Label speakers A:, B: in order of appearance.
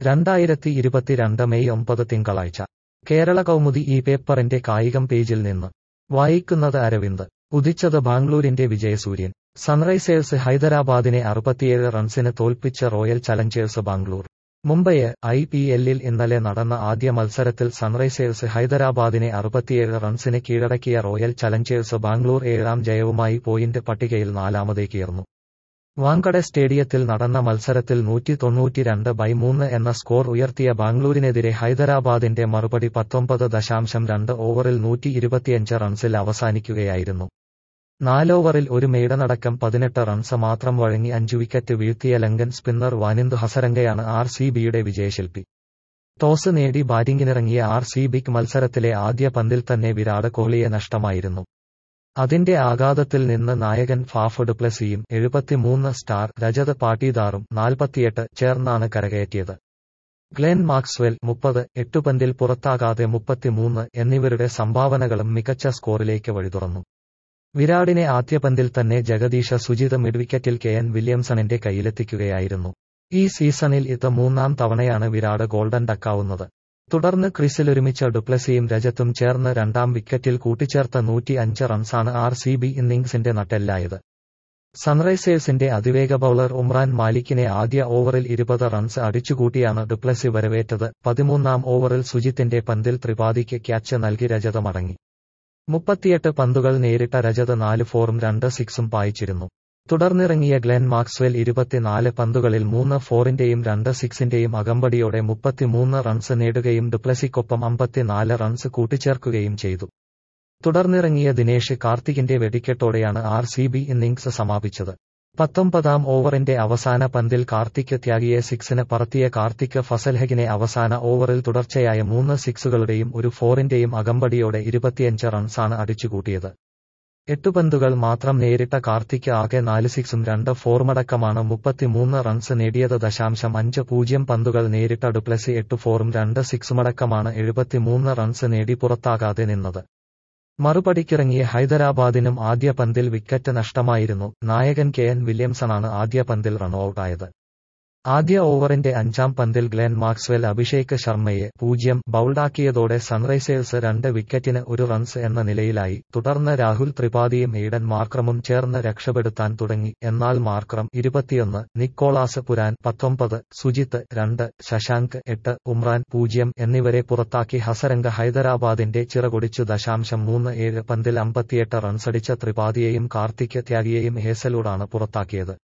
A: രണ്ടായിരത്തി ഇരുപത്തിരണ്ട് മെയ് ഒമ്പത് തിങ്കളാഴ്ച കേരള കൗമുദി ഈ പേപ്പറിന്റെ കായികം പേജിൽ നിന്ന് വായിക്കുന്നത് അരവിന്ദ് ഉദിച്ചത് ബാംഗ്ലൂരിന്റെ വിജയസൂര്യൻ സൺറൈസേഴ്സ് ഹൈദരാബാദിനെ അറുപത്തിയേഴ് റൺസിന് തോൽപ്പിച്ച Royal Challengers Bangalore Mumbai I P എല്ലിൽ ഇന്നലെ നടന്ന ആദ്യ മത്സരത്തിൽ സൺറൈസേഴ്സ് ഹൈദരാബാദിനെ അറുപത്തിയേഴ് റൺസിന് കീഴടക്കിയ റോയൽ ചലഞ്ചേഴ്സ് ബാംഗ്ലൂർ ഏഴാം ജയവുമായി പോയിന്റ് പട്ടികയിൽ നാലാമതേക്കുയർന്നു വാങ്കഡെ സ്റ്റേഡിയത്തിൽ നടന്ന മത്സരത്തിൽ നൂറ്റി തൊണ്ണൂറ്റിരണ്ട് ബൈ മൂന്ന് എന്ന സ്കോർ ഉയർത്തിയ ബാംഗ്ലൂരിനെതിരെ ഹൈദരാബാദിന്റെ മറുപടി പത്തൊമ്പത് ദശാംശം രണ്ട് ഓവറിൽ നൂറ്റി ഇരുപത്തിയഞ്ച് റൺസിൽ അവസാനിക്കുകയായിരുന്നു നാലോവറിൽ ഒരു മെയ്ഡനടക്കം പതിനെട്ട് റൺസ് മാത്രം വഴങ്ങി അഞ്ചു വിക്കറ്റ് വീഴ്ത്തിയ ലങ്കൻ സ്പിന്നർ വാനിന്ദു ഹസരംഗയാണ് ആർ സി ബിയുടെ വിജയശില്പി ടോസ് നേടി ബാറ്റിംഗിനിറങ്ങിയ ആർ സി ബിക്ക് മത്സരത്തിലെ ആദ്യ പന്തിൽ തന്നെ വിരാട് കോഹ്ലിയെ നഷ്ടമായിരുന്നു അതിന്റെ ആഘാതത്തിൽ നിന്ന് നായകൻ ഫാഫ് ഡുപ്ലസിയും എഴുപത്തിമൂന്ന് സ്റ്റാർ രജത് പാട്ടീദാറും നാൽപ്പത്തിയെട്ട് ചേർന്നാണ് കരകയറ്റിയത് ഗ്ലെൻ മാക്സ്വെൽ മുപ്പത് എട്ടു പന്തിൽ പുറത്താകാതെ മുപ്പത്തിമൂന്ന് എന്നിവരുടെ സംഭാവനകളും മികച്ച സ്കോറിലേക്ക് വഴിതുറന്നു വിരാടിനെ ആദ്യ പന്തിൽ തന്നെ ജഗദീഷ സുജിത് മിഡ്വിക്കറ്റിൽ കെ എൻ വില്യംസണിന്റെ കയ്യിലെത്തിക്കുകയായിരുന്നു ഈ സീസണിൽ ഇത് മൂന്നാം തവണയാണ് വിരാട് ഗോൾഡൻ ഡക്കാവുന്നത് തുടർന്ന് ക്രീസിലൊരുമിച്ച ഡുപ്ലസിയും രജത്തും ചേർന്ന് രണ്ടാം വിക്കറ്റിൽ കൂട്ടിച്ചേർത്ത നൂറ്റി അഞ്ച് റൺസാണ് ആർ സി ബി ഇന്നിംഗ്സിന്റെ നട്ടെല്ലായത് സൺറൈസേഴ്സിന്റെ അതിവേഗ ബൌളർ ഉമ്രാൻ മാലിക്കിനെ ആദ്യ ഓവറിൽ ഇരുപത് റൺസ് അടിച്ചുകൂട്ടിയാണ് ഡുപ്ലസി വരവേറ്റത് പതിമൂന്നാം ഓവറിൽ സുജിത്തിന്റെ പന്തിൽ ത്രിപാഠിക്ക് ക്യാച്ച് നൽകി രജത മടങ്ങി മുപ്പത്തിയെട്ട് പന്തുകൾ നേരിട്ട രജത് നാല് ഫോറും രണ്ട് സിക്സും പായിച്ചിരുന്നു തുടർന്നിറങ്ങിയ ഗ്ലെൻ മാക്സ്വെൽ ഇരുപത്തിനാല് പന്തുകളിൽ മൂന്ന് ഫോറിന്റെയും രണ്ട് സിക്സിന്റെയും അകമ്പടിയോടെ മുപ്പത്തിമൂന്ന് റൺസ് നേടുകയും ഡുപ്ലസിക്കൊപ്പം അമ്പത്തിനാല് റൺസ് കൂട്ടിച്ചേർക്കുകയും ചെയ്തു തുടർന്നിറങ്ങിയ ദിനേഷ് കാർത്തികിന്റെ വെടിക്കെട്ടോടെയാണ് ആർ സി ബി ഇന്നിംഗ്സ് സമാപിച്ചത് പത്തൊമ്പതാം ഓവറിന്റെ അവസാന പന്തിൽ കാർത്തിക് ത്യാഗിയെ സിക്സിന് പറത്തിയ കാർത്തിക് ഫസൽഹഗിനെ അവസാന ഓവറിൽ തുടർച്ചയായ മൂന്ന് സിക്സുകളുടെയും ഒരു ഫോറിന്റെയും അകമ്പടിയോടെ ഇരുപത്തിയഞ്ച് റൺസാണ് അടിച്ചുകൂട്ടിയത് എട്ട് പന്തുകൾ മാത്രം നേരിട്ട കാർത്തിക് ആകെ നാല് സിക്സും രണ്ട് ഫോറുമടക്കമാണ് മുപ്പത്തിമൂന്ന് റൺസ് നേടിയത് ദശാംശം അഞ്ച് പൂജ്യം പന്തുകൾ നേരിട്ട ഡുപ്ലസി എട്ട് ഫോറും രണ്ട് സിക്സുമടക്കമാണ് എഴുപത്തിമൂന്ന് റൺസ് നേടി പുറത്താകാതെ നിന്നത് മറുപടിക്കിറങ്ങിയ ഹൈദരാബാദിനും ആദ്യ പന്തിൽ വിക്കറ്റ് നഷ്ടമായിരുന്നു നായകൻ കെ എൻ വില്യംസണാണ് ആദ്യ പന്തിൽ റൺഔട്ടായത് ആദ്യ ഓവറിന്റെ അഞ്ചാം പന്തിൽ ഗ്ലെൻ മാക്സ്വെൽ അഭിഷേക് ശർമ്മയെ പൂജ്യം ബൌൾഡാക്കിയതോടെ സൺറൈസേഴ്സ് രണ്ട് വിക്കറ്റിന് ഒരു റൺസ് എന്ന നിലയിലായി തുടർന്ന് രാഹുൽ ത്രിപാഠിയും എയ്ഡൻ മാർക്രമും ചേർന്ന് രക്ഷപ്പെടുത്താൻ തുടങ്ങി എന്നാൽ മാർക്രം ഇരുപത്തിയൊന്ന് നിക്കോളാസ് പുരാൻ പത്തൊമ്പത് സുജിത്ത് രണ്ട് ശശാങ്ക് എട്ട് ഉമ്രാൻ പൂജ്യം എന്നിവരെ പുറത്താക്കി ഹസരംഗ ഹൈദരാബാദിന്റെ ചിറകൊടിച്ചു ദശാംശം മൂന്ന് ഏഴ് പന്തിൽ അമ്പത്തിയെട്ട് റൺസടിച്ച ത്രിപാഠിയെയും കാർത്തിക് ത്യാഗിയെയും ഹേസലൂടാണ് പുറത്താക്കിയത്